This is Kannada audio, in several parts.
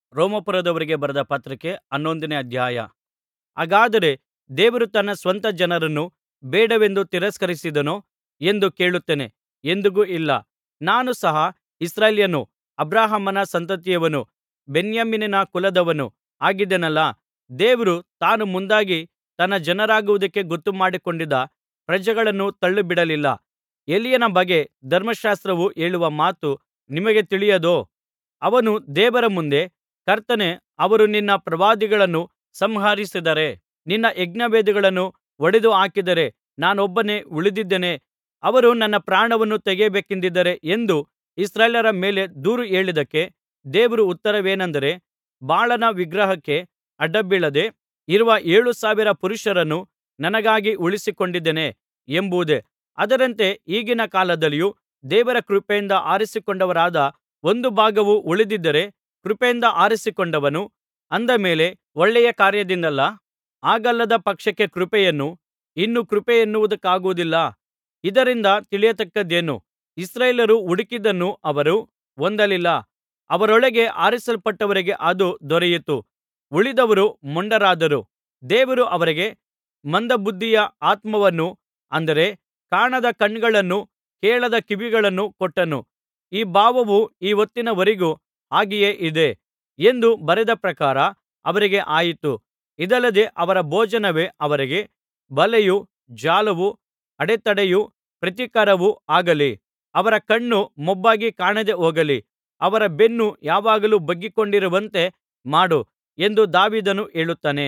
ರೋಮಾಪುರದವರಿಗೆ ಬರೆದ ಪತ್ರಿಕೆ ಹನ್ನೊಂದನೇ ಅಧ್ಯಾಯ ಹಾಗಾದರೆ ದೇವರು ತನ್ನ ಸ್ವಂತ ಜನರನ್ನು ಬೇಡವೆಂದು ತಿರಸ್ಕರಿಸಿದನೋ ಎಂದು ಕೇಳುತ್ತೇನೆ ಎಂದಿಗೂ ಇಲ್ಲ ನಾನು ಸಹ ಇಸ್ರಾಯೇಲ್ಯನು ಅಬ್ರಹಾಮನ ಸಂತತಿಯವನು ಬೆನ್ಯಾಮೀನನ ಕುಲದವನು ಆಗಿದ್ದೇನಲ್ಲಾ ದೇವರು ತಾನು ಮುಂದಾಗಿ ತನ್ನ ಜನರಾಗುವುದಕ್ಕೆ ಗೊತ್ತುಮಾಡಿಕೊಂಡಿದ್ದ ಪ್ರಜೆಗಳನ್ನು ತಳ್ಳಿಬಿಡಲಿಲ್ಲ ಎಲೀಯನ ಬಗ್ಗೆ ಧರ್ಮಶಾಸ್ತ್ರವು ಹೇಳುವ ಮಾತು ನಿಮಗೆ ತಿಳಿಯದೋ ಅವನು ದೇವರ ಮುಂದೆ ಕರ್ತನೇ ಅವರು ನಿನ್ನ ಪ್ರವಾದಿಗಳನ್ನು ಸಂಹರಿಸಿದ್ದಾರೆ ನಿನ್ನ ಯಜ್ಞವೇದಿಗಳನ್ನು ಒಡೆದುಹಾಕಿದ್ದಾರೆ ನಾನೊಬ್ಬನೇ ಉಳಿದಿದ್ದೇನೆ ಅವರು ನನ್ನ ಪ್ರಾಣವನ್ನು ತೆಗೆಯಬೇಕೆಂದಿದ್ದಾರೆ ಎಂದು ಇಸ್ರಾಯೇಲ್ಯರ ಮೇಲೆ ದೂರು ಹೇಳಿದ್ದಕ್ಕೆ ದೇವರ ಉತ್ತರವೇನೆಂದರೆ ಬಾಳನ ವಿಗ್ರಹಕ್ಕೆ ಅಡ್ಡಬೀಳದೆ ಇರುವ ಏಳು ಸಾವಿರ ಪುರುಷರನ್ನು ನನಗಾಗಿ ಉಳಿಸಿಕೊಂಡಿದ್ದೇನೆ ಎಂಬುದೇ ಅದರಂತೆ ಈಗಿನ ಕಾಲದಲ್ಲಿಯೂ ದೇವರ ಕೃಪೆಯಿಂದ ಆರಿಸಿಕೊಂಡವರಾದ ಒಂದು ಭಾಗವು ಉಳಿದಿದ್ದರೆ ಕೃಪೆಯಿಂದ ಆರಿಸಿಕೊಂಡವನು ಅಂದ ಮೇಲೆ ಒಳ್ಳೆಯ ಕಾರ್ಯದಿಂದಲ್ಲ ಹಾಗಲ್ಲದ ಪಕ್ಷಕ್ಕೆ ಕೃಪೆಯನ್ನು ಇನ್ನು ಕೃಪೆಯೆನ್ನುವುದಕ್ಕಾಗುವುದಿಲ್ಲ ಇದರಿಂದ ತಿಳಿಯತಕ್ಕದ್ದೇನು ಇಸ್ರಾಯೇಲ್ಯರು ಹುಡುಕಿದ್ದನ್ನು ಅವರು ಹೊಂದಲಿಲ್ಲ ಅವರೊಳಗೆ ಆರಿಸಲ್ಪಟ್ಟವರಿಗೆ ಅದು ದೊರೆಯಿತು ಉಳಿದವರು ಮೊಂಡರಾದರು ದೇವರು ಅವರಿಗೆ ಮಂದಬುದ್ಧಿಯ ಆತ್ಮವನ್ನು ಅಂದರೆ ಕಾಣದ ಕಣ್ಣುಗಳನ್ನೂ ಕೇಳದ ಕಿವಿಗಳನ್ನೂ ಕೊಟ್ಟನು ಈ ಭಾವವು ಈ ಹೊತ್ತಿನವರೆಗೂ ಹಾಗೆಯೇ ಇದೆ ಎಂದು ಬರೆದ ಪ್ರಕಾರ ಅವರಿಗೆ ಆಯಿತು ಇದಲ್ಲದೆ ಅವರ ಭೋಜನವೇ ಅವರಿಗೆ ಬಲೆಯೂ ಜಾಲವೂ ಅಡೆತಡೆಯೂ ಪ್ರತೀಕಾರವೂ ಆಗಲಿ ಅವರ ಕಣ್ಣು ಮೊಬ್ಬಾಗಿ ಕಾಣದೆ ಹೋಗಲಿ ಅವರ ಬೆನ್ನು ಯಾವಾಗಲೂ ಬೊಗ್ಗಿಕೊಂಡಿರುವಂತೆ ಮಾಡು ಎಂದು ದಾವೀದನು ಹೇಳುತ್ತಾನೆ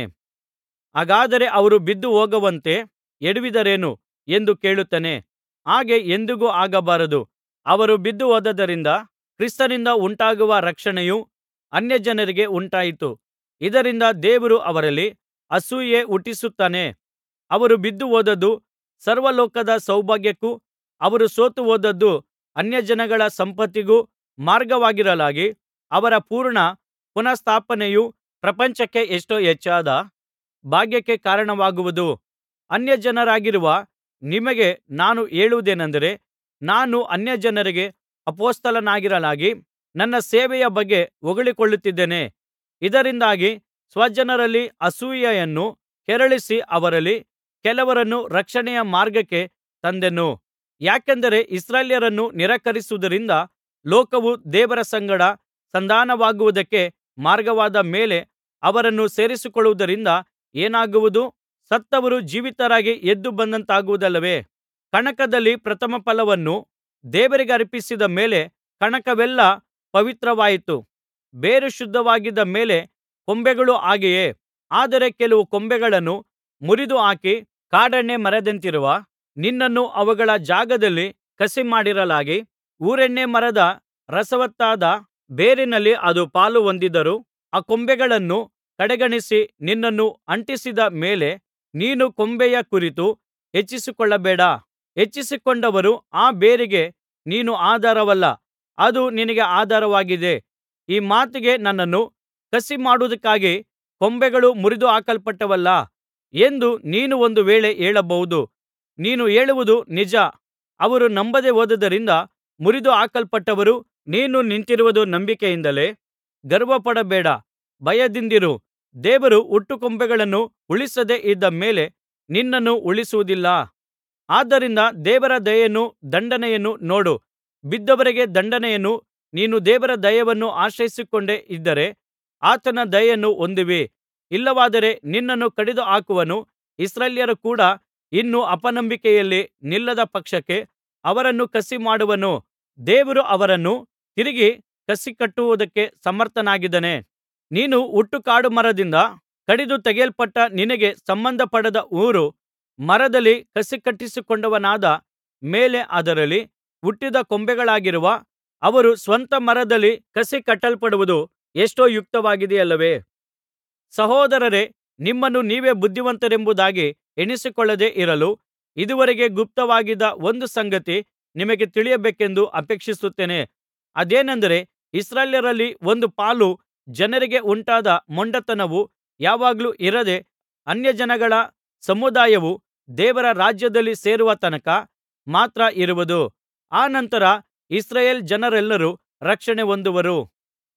ಹಾಗಾದರೆ ಅವರು ಬಿದ್ದುಹೋಗುವಂತೆ ಎಡವಿದರೇನು ಎಂದು ಕೇಳುತ್ತೇನೆ ಹಾಗೆ ಎಂದಿಗೂ ಆಗಬಾರದು ಅವರು ಬಿದ್ದುಹೋದದ್ದರಿಂದ ಕ್ರಿಸ್ತನಿಂದ ಉಂಟಾಗುವ ರಕ್ಷಣೆಯು ಅನ್ಯಜನರಿಗೆ ಉಂಟಾಯಿತು ಇದರಿಂದ ದೇವರು ಅವರಲ್ಲಿ ಅಸೂಯೆ ಹುಟ್ಟಿಸುತ್ತಾನೆ ಅವರು ಬಿದ್ದುಹೋದದ್ದು ಸರ್ವಲೋಕದ ಸೌಭಾಗ್ಯಕ್ಕೂ ಅವರು ಸೋತುಹೋದದ್ದು ಅನ್ಯಜನಗಳ ಸಂಪತ್ತಿಗೂ ಮಾರ್ಗವಾಗಿರಲಾಗಿ ಅವರ ಪೂರ್ಣ ಪುನಃಸ್ಥಾಪನೆಯು ಪ್ರಪಂಚಕ್ಕೆ ಎಷ್ಟೋ ಹೆಚ್ಚಾದ ಭಾಗ್ಯಕ್ಕೆ ಕಾರಣವಾಗುವುದು ಅನ್ಯಜನರಾಗಿರುವ ನಿಮಗೆ ನಾನು ಹೇಳುವುದೇನೆಂದರೆ ನಾನು ಅನ್ಯಜನರಿಗೆ ಅಪೊಸ್ತಲನಾಗಿರಲಾಗಿ ನನ್ನ ಸೇವೆಯ ಬಗ್ಗೆ ಹೊಗಳಿಕೊಳ್ಳುತ್ತಿದ್ದೇನೆ ಇದರಿಂದಾಗಿ ಸ್ವಜನರಲ್ಲಿ ಅಸೂಯೆಯನ್ನು ಕೆರಳಿಸಿ ಅವರಲ್ಲಿ ಕೆಲವರನ್ನು ರಕ್ಷಣೆಯ ಮಾರ್ಗಕ್ಕೆ ತಂದೆನು ಯಾಕೆಂದರೆ ಇಸ್ರಾಯೇಲ್ಯರನ್ನು ನಿರಾಕರಿಸುವುದರಿಂದ ಲೋಕವು ದೇವರ ಸಂಗಡ ಸಂಧಾನವಾಗುವುದಕ್ಕೆ ಮಾರ್ಗವಾದ ಮೇಲೆ ಅವರನ್ನು ಸೇರಿಸಿಕೊಳ್ಳುವುದರಿಂದ ಏನಾಗುವುದು ಸತ್ತವರು ಜೀವಿತರಾಗಿ ಎದ್ದು ಬಂದಂತಾಗುವುದಲ್ಲವೇ ಕಣಕದಲ್ಲಿ ಪ್ರಥಮಫಲವನ್ನು ದೇವರಿಗರ್ಪಿಸಿದ ಮೇಲೆ ಕಣಕವೆಲ್ಲಾ ಪವಿತ್ರವಾಯಿತು ಬೇರು ಶುದ್ಧವಾಗಿದ್ದ ಮೇಲೆ ಕೊಂಬೆಗಳೂ ಹಾಗೆಯೇ ಆದರೆ ಕೆಲವು ಕೊಂಬೆಗಳನ್ನು ಮುರಿದುಹಾಕಿ ಕಾಡೆಣ್ಣೆ ಮರದಂತಿರುವ ನಿನ್ನನ್ನು ಅವುಗಳ ಜಾಗದಲ್ಲಿ ಕಸಿಮಾಡಿರಲಾಗಿ ಊರೆಣ್ಣೇ ಮರದ ರಸವತ್ತಾದ ಬೇರಿನಲ್ಲಿ ಅದು ಪಾಲು ಹೊಂದಿದ್ದರೂ ಆ ಕೊಂಬೆಗಳನ್ನು ಕಡೆಗಣಿಸಿ ನಿನ್ನನ್ನು ಅಂಟಿಸಿದ ಮೇಲೆ ನೀನು ಕೊಂಬೆಯ ಕುರಿತು ಹೆಚ್ಚಿಸಿಕೊಳ್ಳಬೇಡ ಹೆಚ್ಚಿಸಿಕೊಂಡವರು ಆ ಬೇರಿಗೆ ನೀನು ಆಧಾರವಲ್ಲ ಅದು ನಿನಗೆ ಆಧಾರವಾಗಿದೆ ಈ ಮಾತಿಗೆ ನನ್ನನ್ನು ಕಸಿಮಾಡುವುದಕ್ಕಾಗಿ ಕೊಂಬೆಗಳು ಮುರಿದುಹಾಕಲ್ಪಟ್ಟವಲ್ಲಾ ಎಂದು ನೀನು ಒಂದು ವೇಳೆ ಹೇಳಬಹುದು ನೀನು ಹೇಳುವುದು ನಿಜ ಅವರು ನಂಬದೆ ಹೋದುದರಿಂದ ಮುರಿದು ಹಾಕಲ್ಪಟ್ಟವರು ನೀನು ನಿಂತಿರುವುದು ನಂಬಿಕೆಯಿಂದಲೇ ಗರ್ವಪಡಬೇಡ ಭಯದಿಂದಿರು ದೇವರು ಹುಟ್ಟುಕೊಂಬೆಗಳನ್ನು ಉಳಿಸದೆ ಇದ್ದ ಮೇಲೆ ನಿನ್ನನ್ನು ಉಳಿಸುವುದಿಲ್ಲ ಆದ್ದರಿಂದ ದೇವರ ದಯೆಯನ್ನೂ ದಂಡನೆಯನ್ನೂ ನೋಡು ಬಿದ್ದವರಿಗೆ ದಂಡನೆಯನ್ನು ನೀನು ದೇವರ ದಯೆಯನ್ನು ಆಶ್ರಯಿಸಿಕೊಂಡೇ ಇದ್ದರೆ ಆತನ ದಯೆಯನ್ನು ಹೊಂದುವಿ ಇಲ್ಲವಾದರೆ ನಿನ್ನನ್ನು ಕಡಿದುಹಾಕುವನು ಇಸ್ರಾಯೇಲ್ಯರು ಕೂಡ ಇನ್ನು ಅಪನಂಬಿಕೆಯಲ್ಲಿ ನಿಲ್ಲದ ಪಕ್ಷಕ್ಕೆ ಅವರನ್ನು ಕಸಿಮಾಡುವನು ದೇವರು ಅವರನ್ನು ತಿರುಗಿ ಕಸಿಕಟ್ಟುವುದಕ್ಕೆ ಸಮರ್ಥನಾಗಿದ್ದಾನೆ ನೀನು ಹುಟ್ಟುಕಾಡುಮರದಿಂದ ಕಡಿದು ತೆಗೆಯಲ್ಪಟ್ಟ ನಿನಗೆ ಸಂಬಂಧಪಡದ ಊರು ಮರದಲ್ಲಿ ಕಸಿಕಟ್ಟಿಸಿಕೊಂಡವನಾದ ಮೇಲೆ ಅದರಲ್ಲಿ ಹುಟ್ಟಿದ ಕೊಂಬೆಗಳಾಗಿರುವ ಅವರು ಸ್ವಂತ ಮರದಲ್ಲಿ ಕಸಿಕಟ್ಟಲ್ಪಡುವುದು ಎಷ್ಟೋ ಯುಕ್ತವಾಗಿದೆಯಲ್ಲವೇ ಸಹೋದರರೇ ನಿಮ್ಮನ್ನು ನೀವೇ ಬುದ್ಧಿವಂತರೆಂಬುದಾಗಿ ಎಣಿಸಿಕೊಳ್ಳದೆ ಇರಲು ಇದುವರೆಗೆ ಗುಪ್ತವಾಗಿದ್ದ ಒಂದು ಸಂಗತಿ ನಿಮಗೆ ತಿಳಿಯಬೇಕೆಂದು ಅಪೇಕ್ಷಿಸುತ್ತೇನೆ ಅದೇನೆಂದರೆ ಇಸ್ರಾಯೇಲ್ಯರಲ್ಲಿ ಒಂದು ಪಾಲು ಜನರಿಗೆ ಉಂಟಾದ ಮೊಂಡತನವು ಯಾವಾಗಲೂ ಇರದೆ ಅನ್ಯಜನಗಳ ಸಮುದಾಯವು ದೇವರ ರಾಜ್ಯದಲ್ಲಿ ಸೇರುವ ತನಕ ಮಾತ್ರ ಇರುವುದು ಅನಂತರ ಇಸ್ರಾಯೇಲ್ ಜನರೆಲ್ಲರೂ ರಕ್ಷಣೆ ಹೊಂದುವರು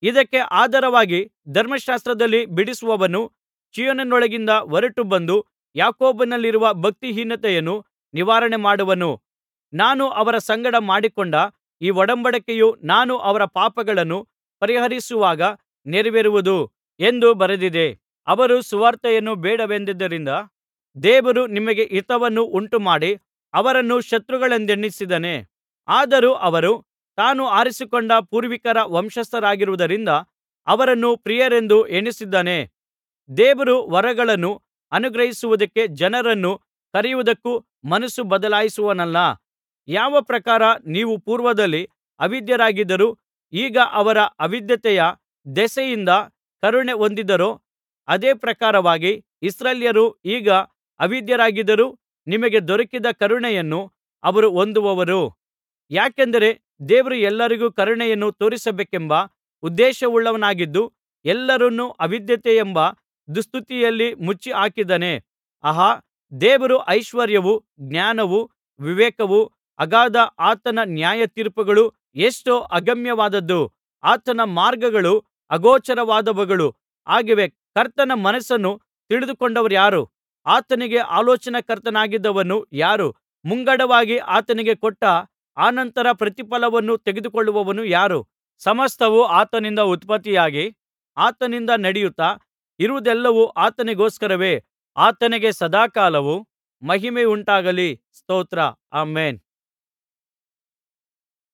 ಇದಕ್ಕೆ ಆಧಾರವಾಗಿ ಧರ್ಮಶಾಸ್ತ್ರದಲ್ಲಿ ಬಿಡಿಸುವವನು ಚೀಯೋನಿನೊಳಗಿಂದ ಹೊರಟು ಬಂದು ಯಾಕೋಬನಲ್ಲಿರುವ ಭಕ್ತಿಹೀನತೆಯನ್ನು ನಿವಾರಣೆ ಮಾಡುವನು ನಾನು ಅವರ ಸಂಗಡ ಮಾಡಿಕೊಂಡ ಈ ಒಡಂಬಡಿಕೆಯು ನಾನು ಅವರ ಪಾಪಗಳನ್ನು ಪರಿಹರಿಸುವಾಗ ನೆರವೇರುವುದು ಎಂದು ಬರೆದಿದೆ ಅವರು ಸುವಾರ್ತೆಯನ್ನು ಬೇಡವೆಂದದ್ದರಿಂದ ದೇವರು ನಿಮಗೆ ಹಿತವನ್ನು ಉಂಟುಮಾಡಿ ಅವರನ್ನು ಶತ್ರುಗಳೆಂದೆಣಿಸಿದ್ದಾನೆ ಆದರೂ ಅವರು ತಾನು ಆರಿಸಿಕೊಂಡ ಪೂರ್ವಿಕರ ವಂಶಸ್ಥರಾಗಿರುವುದರಿಂದ ಅವರನ್ನು ಪ್ರಿಯರೆಂದು ಎಣಿಸಿದ್ದಾನೆ ದೇವರು ವರಗಳನ್ನು ಅನುಗ್ರಹಿಸುವುದಕ್ಕೆ ಜನರನ್ನು ಕರೆಯುವುದಕ್ಕೂ ಮನಸ್ಸು ಬದಲಾಯಿಸುವವನಲ್ಲ ಯಾವ ಪ್ರಕಾರ ನೀವು ಪೂರ್ವದಲ್ಲಿ ಅವಿಧೇಯರಾಗಿದ್ದರೂ ಈಗ ಅವರ ಅವಿಧೇಯತೆಯ ದೆಸೆಯಿಂದ ಕರುಣೆ ಹೊಂದಿದ್ದೀರೋ ಅದೇ ಪ್ರಕಾರವಾಗಿ ಇಸ್ರಾಯೇಲ್ಯರು ಈಗ ಅವಿಧೇಯರಾಗಿದ್ದರೂ ನಿಮಗೆ ದೊರಕಿದ ಕರುಣೆಯನ್ನು ಅವರು ಹೊಂದುವರು ಯಾಕೆಂದರೆ ದೇವರು ಎಲ್ಲರಿಗೂ ಕರುಣೆಯನ್ನು ತೋರಿಸಬೇಕೆಂಬ ಉದ್ದೇಶವುಳ್ಳವನಾಗಿದ್ದು ಎಲ್ಲರನ್ನೂ ಅವಿಧೇಯತೆಯೆಂಬ ದುಸ್ಥಿತಿಯಲ್ಲಿ ಮುಚ್ಚಿಹಾಕಿದ್ದಾನೆ ಆಹಾ ದೇವರ ಐಶ್ವರ್ಯವೂ ಜ್ಞಾನವೂ ವಿವೇಕವೂ ಅಗಾಧ ಆತನ ನ್ಯಾಯತೀರ್ಪುಗಳು ಎಷ್ಟೋ ಅಗಮ್ಯವಾದದ್ದು ಆತನ ಮಾರ್ಗಗಳು ಅಗೋಚರವಾದವುಗಳು ಆಗಿವೆ ಕರ್ತನ ಮನಸ್ಸನ್ನು ತಿಳಿದುಕೊಂಡವರಾರು ಆತನಿಗೆ ಆಲೋಚನಾಕರ್ತನಾಗಿದ್ದವನು ಯಾರು ಮುಂಗಡವಾಗಿ ಆತನಿಗೆ ಕೊಟ್ಟ ಅನಂತರ ಪ್ರತಿಫಲವನ್ನು ತೆಗೆದುಕೊಳ್ಳುವವನು ಯಾರು ಸಮಸ್ತವು ಆತನಿಂದ ಉತ್ಪತ್ತಿಯಾಗಿ ಆತನಿಂದ ನಡೆಯುತ್ತಾ ಇರುವುದೆಲ್ಲವೂ ಆತನಿಗೋಸ್ಕರವೇ ಆತನಿಗೆ ಸದಾಕಾಲವು ಮಹಿಮೆಯುಂಟಾಗಲಿ ಸ್ತೋತ್ರ ಆಮೆನ್